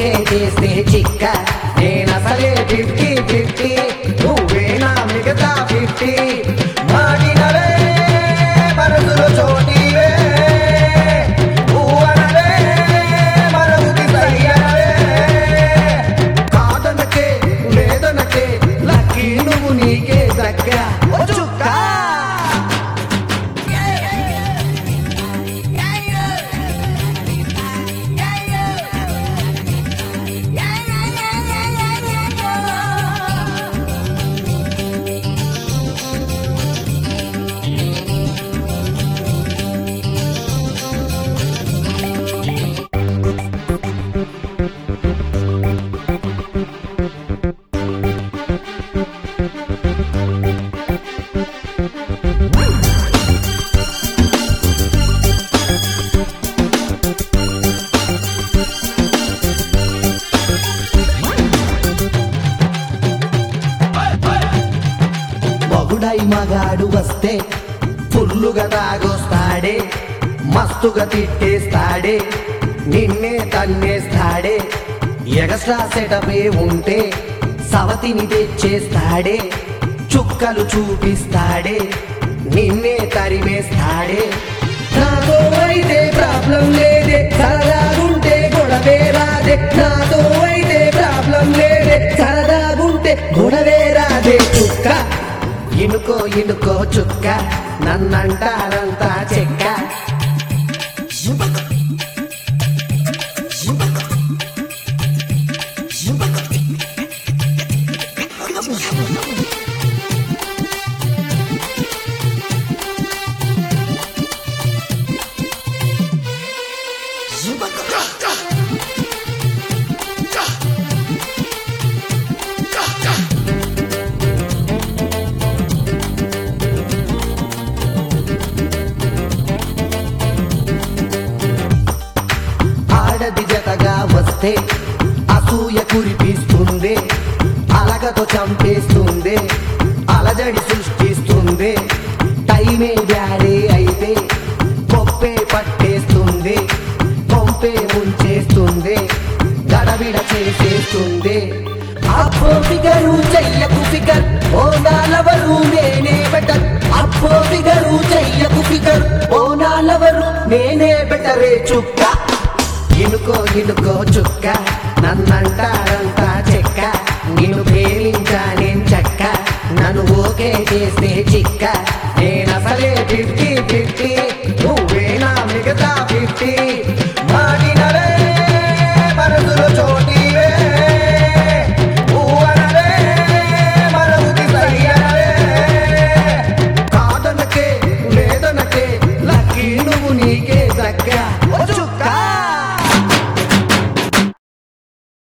okay చేస్తే చిక్క నేనసలే fifty fifty నువ్వే నా మిగతా ఫిఫ్టీ మాటినవే మనసులో చోటివే ఊవనవే మనసుకి సయ్యనవే కాదనకే లేదనకే లక్కీ నువ్వు నీకే దగ్గర చుక్కా మగుడై మగాడు వస్తే ఫుల్లుగా తాగొస్తాడే మస్తుగా తిట్టేస్తాడే నిన్నే తన్నేస్తాడే ఎగస్ట్రా సెటపే ఉంటే సవతిని తెచ్చేస్తాడే చుక్కలు చూపిస్తాడే నిన్నే తరిమేస్తాడే నాతో అయితే ప్రాబ్లం లేదే సరదాగుంటే గొడవే రాదే నాతో అయితే ప్రాబ్లం లేదే సరదాగుంటే గొడవే రాదే చుక్క ఇనుకో ఇనుకో చుక్క నన్నంటారంతా చెక్క ఆడది జతగా వస్తే అసూయ కురిపిస్తుంది అలగతో చంపేస్తుంది అలజడి సృష్టిస్తుంది టైమే బ్యాడే అయితే పొప్పే పట్టేస్తుంది పొంపే ముంచేస్తుంది గడబిడ చేసేస్తుంది అప్పో ఫిగరు చెయ్యకు ఫిగర్ ఓ నాలవరు నేనే బెటర్ అప్పో ఫిగరు చెయ్యకు ఫిగర్ ఓ నాలవరు నేనే బెటరే చుక్క ఇనుకో ఇనుకో చుక్క నన్నంటారంతా చెక్క నిన్ను ప్రేమించా నేను చెక్క నన్ను ఓకే చేస్తే చిక్క నేనసలే ఫిఫ్టీ ఫిఫ్టీ నువ్వే నా మిగతా ఫిఫ్టీ